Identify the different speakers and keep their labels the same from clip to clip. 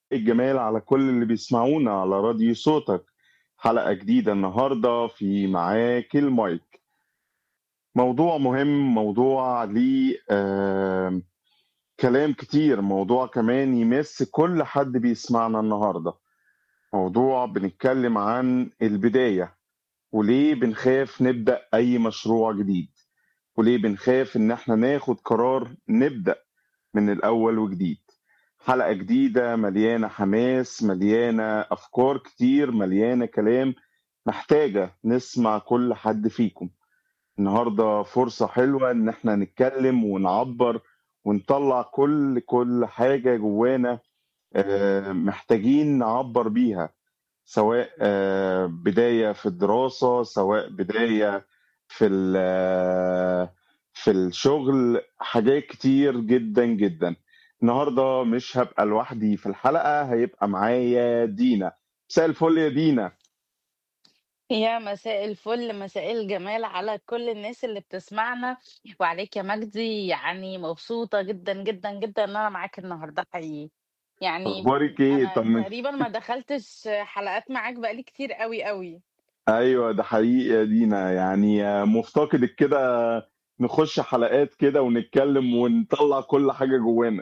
Speaker 1: الجمال على كل اللي بيسمعونا على راديو صوتك حلقة جديدة النهاردة في معاك المايك موضوع مهم موضوع ليه آه كلام كتير موضوع كمان يمس كل حد بيسمعنا النهاردة موضوع بنتكلم عن البداية وليه بنخاف نبدأ أي مشروع جديد وليه بنخاف إن احنا ناخد قرار نبدأ من الأول وجديد حلقة جديدة مليانة حماس مليانة أفكار كتير مليانة كلام محتاجة نسمع كل حد فيكم النهاردة فرصة حلوة إن احنا نتكلم ونعبر ونطلع كل كل حاجة جوانا آه، محتاجين نعبر بيها سواء آه، بداية في الدراسة سواء بداية في ال- آه، في الشغل حاجات كتير جدا جدا النهارده مش هبقى لوحدي في الحلقة هيبقى معايا دينا مساء الفل يا دينا
Speaker 2: يا مساء الفل مساء الجمال على كل الناس اللي بتسمعنا وعليك يا مجدي يعني مبسوطة جدا جدا جدا ان انا معاك النهاردة حقيقي يعني
Speaker 1: اخبارك ايه
Speaker 2: انا
Speaker 1: طمني
Speaker 2: تقريبا ما دخلتش حلقات معاك بقالي كتير قوي قوي
Speaker 1: ايوه ده حقيقي يا دينا يعني آه، مفتقدك كده نخش حلقات كده ونتكلم ونطلع كل حاجة جوانا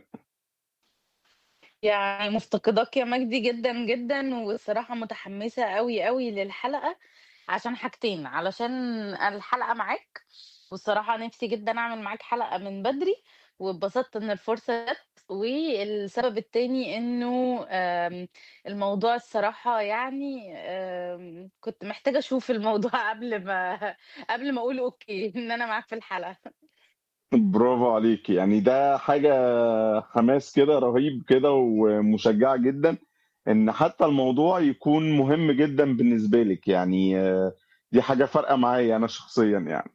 Speaker 2: يعني مفتقداك يا مجدي جدا جدا والصراحة متحمسة قوي قوي للحلقة عشان حاجتين علشان الحلقة معاك والصراحة نفسي جدا أعمل معاك حلقة من بدري واتبسطت إن الفرصة جت والسبب التاني إنه آم، الموضوع الصراحة يعني آم، كنت محتاجة أشوف الموضوع قبل ما قبل ما أقول أوكي إن أنا معاك في الحلقة
Speaker 1: برافو عليك يعني ده حاجة حماس كده رهيب كده ومشجعة جدا ان حتى الموضوع يكون مهم جدا بالنسبة لك يعني آه، دي حاجة فارقة معايا انا شخصيا يعني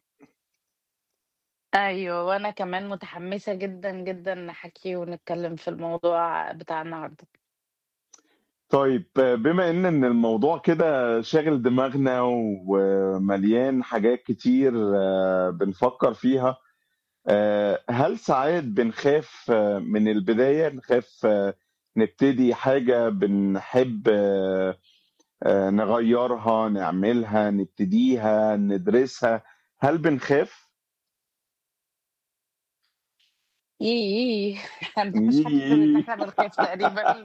Speaker 2: أيوة وأنا كمان متحمسة جدا جدا نحكي ونتكلم في الموضوع بتاع النهاردة
Speaker 1: طيب آه، بما ان ان الموضوع كده شاغل دماغنا ومليان حاجات كتير آه، بنفكر فيها آه، هل ساعات بنخاف آه، من البداية نخاف آه، نبتدي حاجة بنحب آه، آه، نغيرها نعملها نبتديها ندرسها هل بنخاف؟
Speaker 2: إيه احنا مش حاسة إن
Speaker 1: إيه.
Speaker 2: احنا بنخاف تقريبا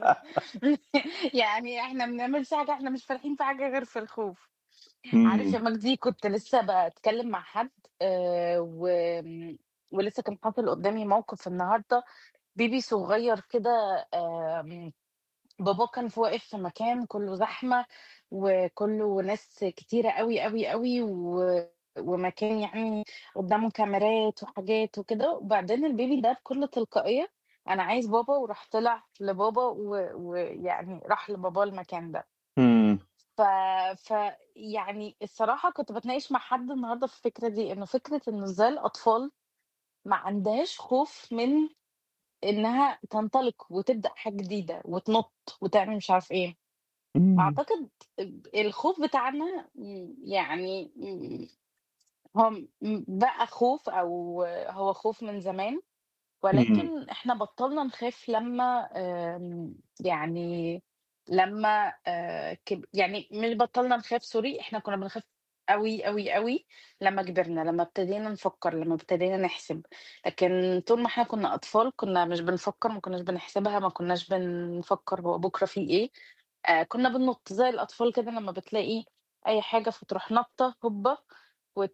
Speaker 2: يعني احنا ما بنعملش حاجة احنا مش فالحين في حاجة غير في الخوف عارف يا
Speaker 1: مم.
Speaker 2: مجدي كنت لسه بتكلم مع حد آه و... ولسه كان حاصل قدامي موقف النهارده بيبي صغير كده آم، بابا كان في واقف في مكان كله زحمة وكله ناس كتيرة قوي قوي قوي و... ومكان يعني قدامه كاميرات وحاجات وكده وبعدين البيبي ده بكل تلقائية أنا عايز بابا وراح طلع لبابا ويعني و... ويعني راح لبابا المكان ده
Speaker 1: مم.
Speaker 2: ف... ف يعني الصراحة كنت بتناقش مع حد النهارده في الفكرة دي إنه فكرة إنه إزاي الأطفال ما عندهاش خوف من إنها تنطلق وتبدأ حاجة جديدة وتنط وتعمل مش عارف إيه
Speaker 1: مم.
Speaker 2: أعتقد الخوف بتاعنا م- يعني م- هو م- بقى خوف أو هو خوف من زمان
Speaker 1: مم.
Speaker 2: ولكن إحنا بطلنا نخاف لما آم، يعني لما آه، كب... يعني مش بطلنا نخاف سوري إحنا كنا بنخاف قوي قوي قوي لما كبرنا لما ابتدينا نفكر لما ابتدينا نحسب لكن طول ما احنا كنا أطفال كنا مش بنفكر ما كناش بنحسبها ما كناش بنفكر هو بكرة فيه إيه آه كنا بننط زي الأطفال كده لما بتلاقي أي حاجة فتروح نطة هوبا وت...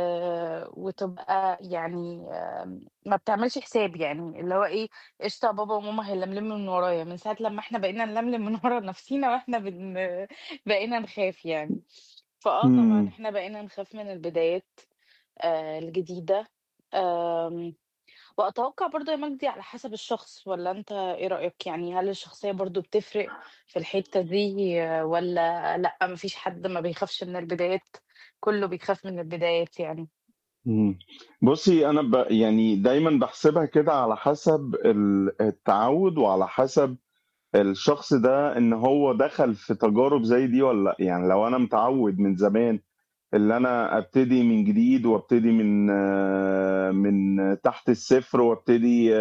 Speaker 2: وتبقى يعني آم، ما بتعملش حساب يعني اللي هو ايه قشطة يا بابا وماما هيلملموا من ورايا من ساعة لما احنا بقينا نلملم من ورا نفسينا واحنا بن... بقينا نخاف يعني فاه طبعا
Speaker 1: مم.
Speaker 2: احنا بقينا نخاف من البدايات آه الجديدة آم، وأتوقع برضه يا مجدي على حسب الشخص ولا أنت إيه رأيك يعني هل الشخصية برضه بتفرق في الحتة دي آه، ولا لأ مفيش حد ما بيخافش من البدايات كله بيخاف من البدايات يعني
Speaker 1: مم. بصي انا ب... يعني دايما بحسبها كده على حسب ال- التعود وعلى حسب الشخص ده ان هو دخل في تجارب زي دي ولا لا يعني لو انا متعود من زمان اللي انا ابتدي من جديد وابتدي من آه، من تحت الصفر وابتدي آه،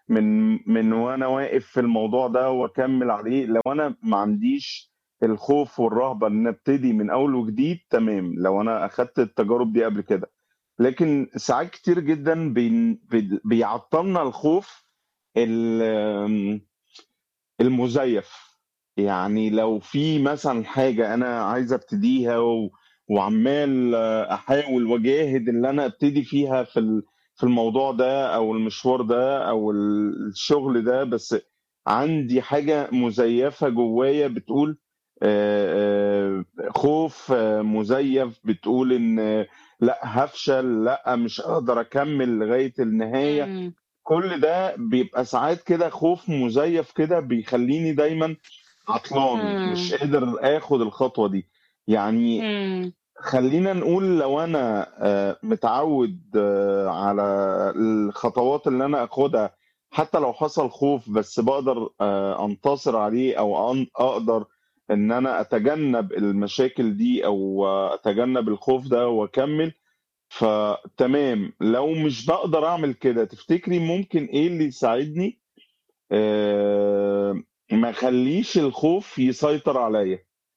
Speaker 1: من من وأنا واقف في الموضوع ده وأكمّل عليه، لو أنا ما عنديش الخوف والرهبة إن أبتدي من أول وجديد تمام، لو أنا أخدت التجارب دي قبل كده. لكن ساعات كتير جدًا بين بد بيعطّلنا الخوف ال آمم، المُزيّف. يعني لو في مثلًا حاجة أنا عايز أبتديها و وعمّال أحاول وأجاهد إن أنا أبتدي فيها في ال في الموضوع ده أو المشوار ده أو ال الشغل ده، بس عندي حاجة مُزيّفة جوّايا بتقول آآ، آآ، خوف مُزيّف بتقول إن لأ هافشل، لأ مش هاقدر أكمّل لغاية النهاية،
Speaker 2: إمم.
Speaker 1: كل ده بيبقى ساعات كده خوف مُزيّف كده بيخلّيني دايمًا عطلان، مش
Speaker 2: إمم.
Speaker 1: قادر آخُد الخطوة دي. يعني
Speaker 2: إمم.
Speaker 1: خلّينا نقول لو أنا آآ، متعوّد على الخطوات اللي أنا آخُدها حتى لو حصل خوف بس باقدر آآ، أنتصر عليه أو أن أقدر إن أنا أتجنّب المشاكل دي أو أتجنّب الخوف ده وأكمّل، فتمام. لو مش باقدر أعمل كده، تفتكري ممكن إيه اللي يساعدني آآ، ما أخلّيش الخوف يسيطر عليّا؟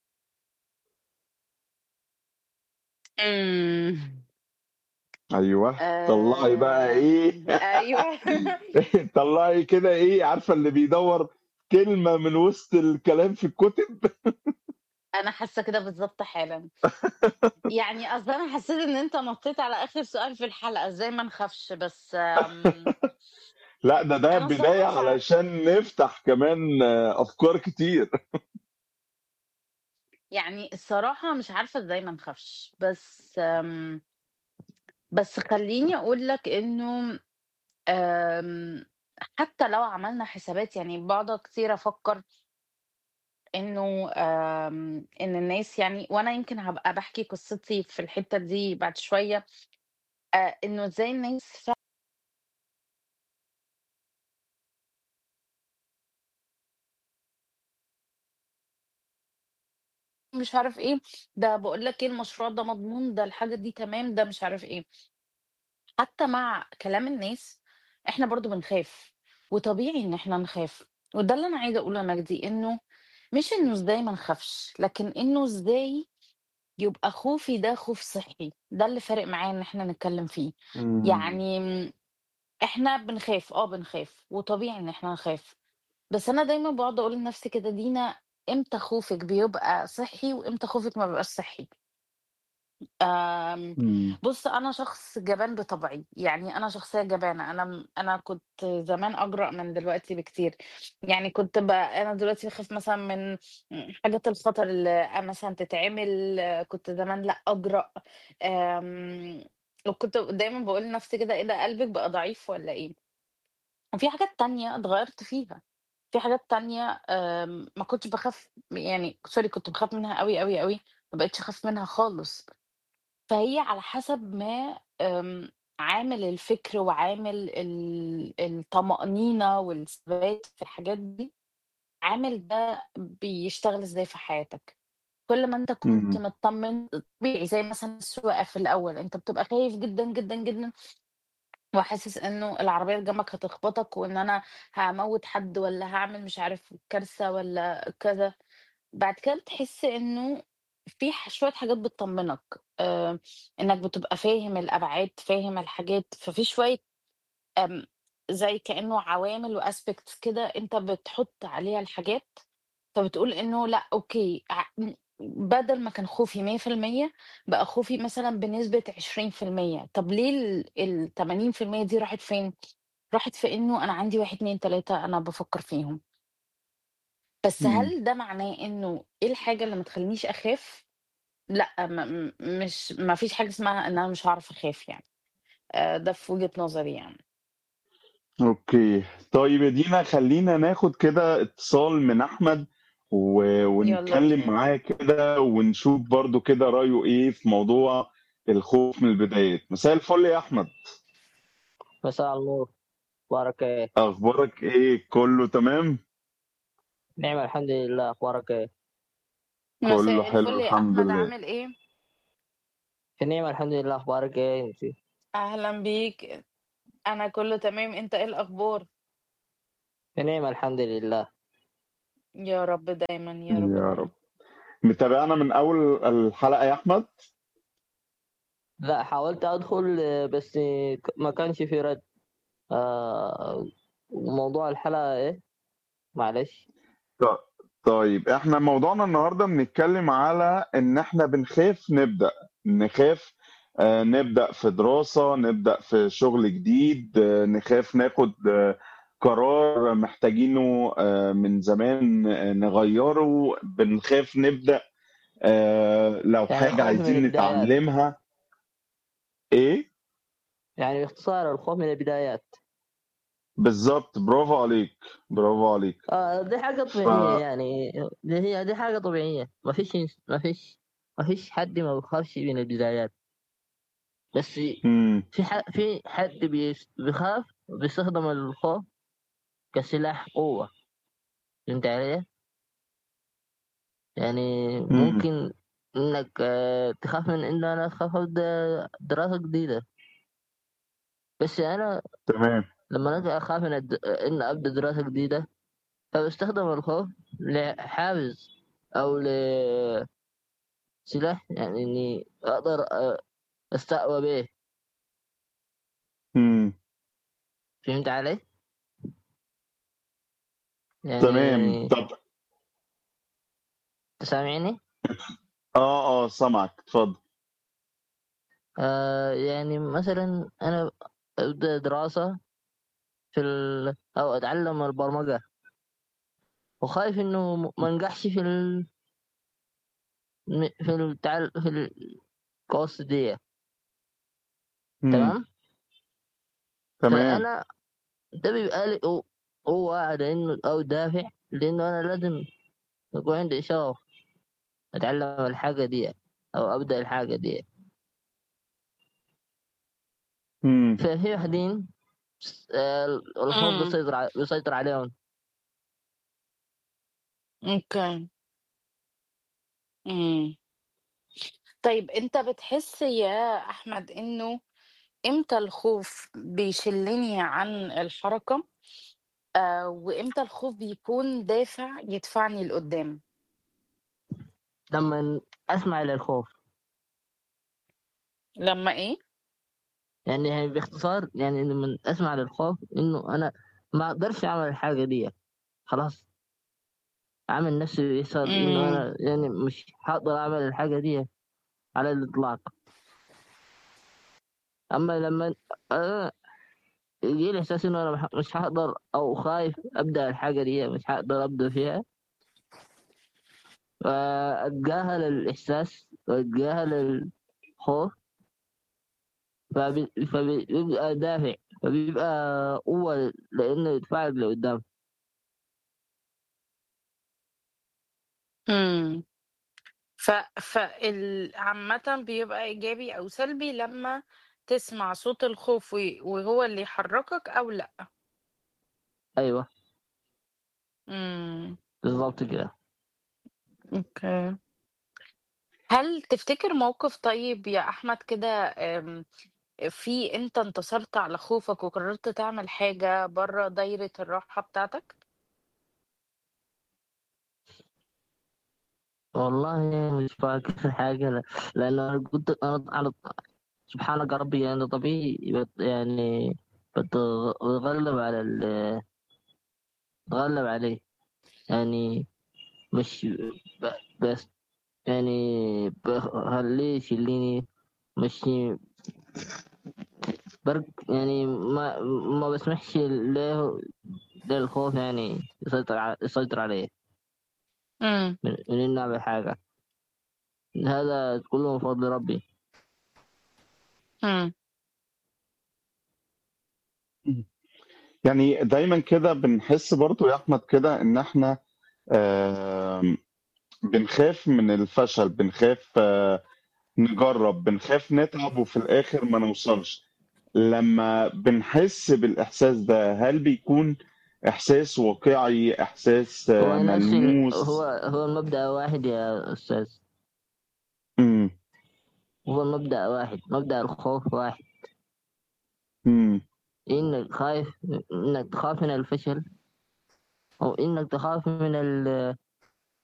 Speaker 2: إمم.
Speaker 1: أيوه، طلّعي بقى إيه
Speaker 2: آمم، أيوه.
Speaker 1: طلّعي كده إيه، عارفة اللي بيدوّر كلمة من وسط الكلام في الكُتب؟
Speaker 2: أنا حاسة كده بالضبط حالًا. يعني أصل أنا حسّيت إن أنت نطّيت على آخر سؤال في الحلقة، إزاي ما نخافش، بس آمم
Speaker 1: لأ، ده ده
Speaker 2: أنا الصراحة
Speaker 1: بداية
Speaker 2: مش عارفة.
Speaker 1: علشان نفتح كمان أفكار كتير.
Speaker 2: يعني الصراحة مش عارفة إزاي ما نخافش، بس آمم بس خلّيني أقول لك إنه آمم، حتى لو عملنا حسابات يعني باقعد كتير أفكّر إنه آمم، إن الناس يعني وأنا يمكن هابقى باحكي قصتي في الحتّة دي بعد شوية، آآ، إنه إزاي الناس ف مش عارف إيه، ده باقول لك إيه المشروع ده مضمون، ده الحاجة دي تمام، ده مش عارف إيه. حتى مع كلام الناس إحنا برضه بنخاف، وطبيعي إن إحنا نخاف، وده اللي أنا عايزة أقوله يا مجدي، إنه مش إنه إزاي ما نخافش، لكن إنه إزاي يبقى خوفي ده خوف صحّي، ده اللي فارق معايا إن إحنا نتكلّم فيه.
Speaker 1: إمم.
Speaker 2: يعني م إحنا بنخاف، آه بنخاف، وطبيعي إن إحنا نخاف، بس أنا دايمًا باقعد أقول لنفسي كده دينا إمتى خوفِك بيبقى صحّي، وإمتى خوفِك ما بيبقاش صحّي؟ آمم،
Speaker 1: إمم.
Speaker 2: بُص أنا شخص جبان بطبعي، يعني أنا شخصية جبانة، أنا م أنا كنت زمان أجرأ من دلوقتي بكتير، يعني كنت ب أنا دلوقتي باخاف مثلًا من حاجات الخطر اللي مثلًا تتعمل، كنت زمان لأ أجرأ، آمم، وكنت دايمًا باقول لنفسي كده إيه ده قلبِك بقى ضعيف والّا إيه؟ وفي حاجات تانية اتغيّرت فيها، في حاجات تانية آمم، ما كنتش باخاف يعني sorry كنت باخاف منها أوي، أوي، أوي، ما بقيتش أخاف منها خالص. فهي على حسب ما آمم، عامل الفكر وعامل ال الطمأنينة والثبات في الحاجات دي، عامل ده بيشتغل إزاي في حياتك. كل ما أنت كنت
Speaker 1: إمم.
Speaker 2: متطمن طبيعي زي مثلًا السواقة في الأول، أنت بتبقى خايف جدًا، جدًا، جدًا وحاسس إنه العربية اللي جنبك هتخبطك وإن أنا هاموّت حد والّا هاعمل مش عارف كارثة والّا كذا. بعد كده بتحس إنه في ح شوية حاجات بتطمنك، آآ، إنك بتبقى فاهم الأبعاد، فاهم الحاجات، ففي شوية آمم، زي كأنه عوامل وaspects كده أنت بتحط عليها الحاجات، فبتقول إنه لأ أوكي ع م بدل ما كان خوفي 100% بقى خوفي مثلًا بنسبة 20%، طب ليه ال ال80% دي راحت فين؟ راحت في إنه أنا عندي 1، 2، 3 أنا بافكر فيهم. بس
Speaker 1: إمم.
Speaker 2: هل ده معناه إنه إيه الحاجة اللي ما تخلّينيش أخاف؟ لأ، م م مش ما فيش حاجة اسمها إن أنا مش هاعرف أخاف يعني، آآ، ده في وجهة نظري يعني.
Speaker 1: أوكي، طيب يا دينا خلّينا ناخد كده اتصال من أحمد و
Speaker 2: يالّا
Speaker 1: ونتكلم
Speaker 2: بينا.
Speaker 1: معاه كده ونشوف برضه كده رأيه إيه في موضوع الخوف من البدايات. مساء الفل يا أحمد.
Speaker 3: مساء النور، أخبارك إيه؟
Speaker 1: أخبارك إيه، كُلّه تمام؟
Speaker 3: نعم الحمد لله، أخبارك إيه؟
Speaker 1: كُلّه
Speaker 2: مساء
Speaker 1: حلو
Speaker 2: الفل يا
Speaker 1: الحمد
Speaker 2: أحمد
Speaker 1: لله.
Speaker 2: عامل إيه؟
Speaker 3: في نعمة الحمد لله، أخبارك إيه أنتِ؟
Speaker 2: أهلًا بيك، أنا كُلّه تمام، أنت إيه الأخبار؟
Speaker 3: في نعمة الحمد لله
Speaker 2: يا رب دايما يا رب
Speaker 1: يا
Speaker 2: دايما
Speaker 1: رب متابعنا من اول الحلقة يا احمد
Speaker 3: لا حاولت أدخل آه، بس ما كانش في رد آه موضوع الحلقة إيه معلش
Speaker 1: ط- طيب احنا موضوعنا النهارده بنتكلم على ان احنا بنخاف نبدأ نخاف آه، نبدأ في دراسة نبدأ في شغل جديد آه، نخاف ناخد آه، قرار محتاجينه آه، من زمان آه، نغيره بنخاف نبدأ آه، لو
Speaker 3: يعني
Speaker 1: حاجة
Speaker 3: الخوف من
Speaker 1: عايزين
Speaker 3: البدايات
Speaker 1: نتعلمها ايه
Speaker 3: يعني باختصار الخوف من البدايات
Speaker 1: بالظبط برافو عليك برافو عليك
Speaker 3: آه دي حاجة
Speaker 1: ف
Speaker 3: طبيعية يعني دي هي دي حاجة طبيعية ما فيش ما فيش ما فيش حد ما بيخافش من البدايات بس
Speaker 1: مم.
Speaker 3: في ح... في حد بيس- بيخاف بيستخدم الخوف كسلاح قوة فهمت علي؟ يعني
Speaker 1: مم.
Speaker 3: ممكن إنك آه، تخاف من إن أنا أخاف أبدأ دراسة جديدة بس أنا
Speaker 1: تمام
Speaker 3: لما أنا أخاف إن أد... إن أبدأ دراسة جديدة فبستخدم الخوف لحافز أو لسلاح يعني إني أقدر آه، أستقوى به
Speaker 1: مم.
Speaker 3: فهمت علي؟
Speaker 1: تمام
Speaker 3: يعني
Speaker 1: طب
Speaker 3: تسامعني؟
Speaker 1: اه اه سامعك اتفضل
Speaker 3: آه يعني مثلا أنا أبدأ دراسة في ال... أو أتعلم البرمجة وخايف إنه م- ما أنجحش في ال... م- في التعل... في الكورس دي
Speaker 1: مم.
Speaker 3: تمام
Speaker 1: تمام
Speaker 3: فأنا ده بيبقى لي قو- قوة على إنه أو دافع لأنه أنا لازم يكون عندي شغف أتعلم الحاجة دي أو أبدأ الحاجة دي
Speaker 1: مم.
Speaker 3: ففي واحدين آه، الخوف
Speaker 2: امم
Speaker 3: بيسيطر ع- بيسيطر عليهم
Speaker 2: اوكي امم طيب انت بتحس يا احمد انه امتى الخوف بيشلني عن الحركة آه وامتى الخوف بيكون دافع يدفعني لقدام
Speaker 3: لما أسمع للخوف
Speaker 2: لما ايه
Speaker 3: يعني يعني باختصار يعني لما أسمع للخوف إنه أنا ما أقدرش أعمل الحاجة دي خلاص عامل نفسي يسأل إنه
Speaker 2: امم
Speaker 3: أنا يعني مش هقدر أعمل الحاجة دي على الإطلاق أما لما أنا يجي لي إحساس إنه أنا مح- مش هقدر أو خايف أبدأ الحاجة دي مش هقدر أبدأ فيها فأتجاهل الإحساس وأتجاهل الخوف فبي- فبيبقى دافع فبيبقى قوة لأنه يدفعك لقدام
Speaker 2: امم ف فال عامة بيبقى إيجابي أو سلبي لما تسمع صوت الخوف وي- وهو اللي يحركك أو لأ
Speaker 3: أيوه
Speaker 2: امم
Speaker 3: بالظبط كده
Speaker 2: اوكي هل تفتكر موقف طيب يا أحمد كده أم، في أنت انتصرت على خوفك وقررت تعمل حاجة بره دايرة الراحة بتاعتك؟
Speaker 3: والله مش فاكر حاجة لا- لأن أنا كنت أنا على سبحانك ربي يعني طبيعي بت- يعني بتغلب على ال بتغلب عليه يعني مش ب- بس يعني بخليه يشيلني مش برك يعني ما ما بسمحش له للخوف يعني يسيطر على يسيطر عليه
Speaker 2: امم
Speaker 3: من من إني أعمل حاجة هذا كله من فضل ربي
Speaker 2: امم
Speaker 1: يعني دايما كده بنحس برضو يا احمد كده ان احنا آم، بنخاف من الفشل بنخاف آه، نجرب بنخاف نتعب وفي الاخر ما نوصلش لما بنحس بالاحساس ده هل بيكون احساس واقعي احساس
Speaker 3: هو
Speaker 1: آه،
Speaker 3: نفس ال... هو
Speaker 1: ملموس
Speaker 3: هو المبدأ واحد يا أستاذ
Speaker 1: امم
Speaker 3: هو المبدأ واحد مبدأ الخوف واحد
Speaker 1: امم
Speaker 3: إنك خايف إنك تخاف من الفشل أو إنك تخاف من ال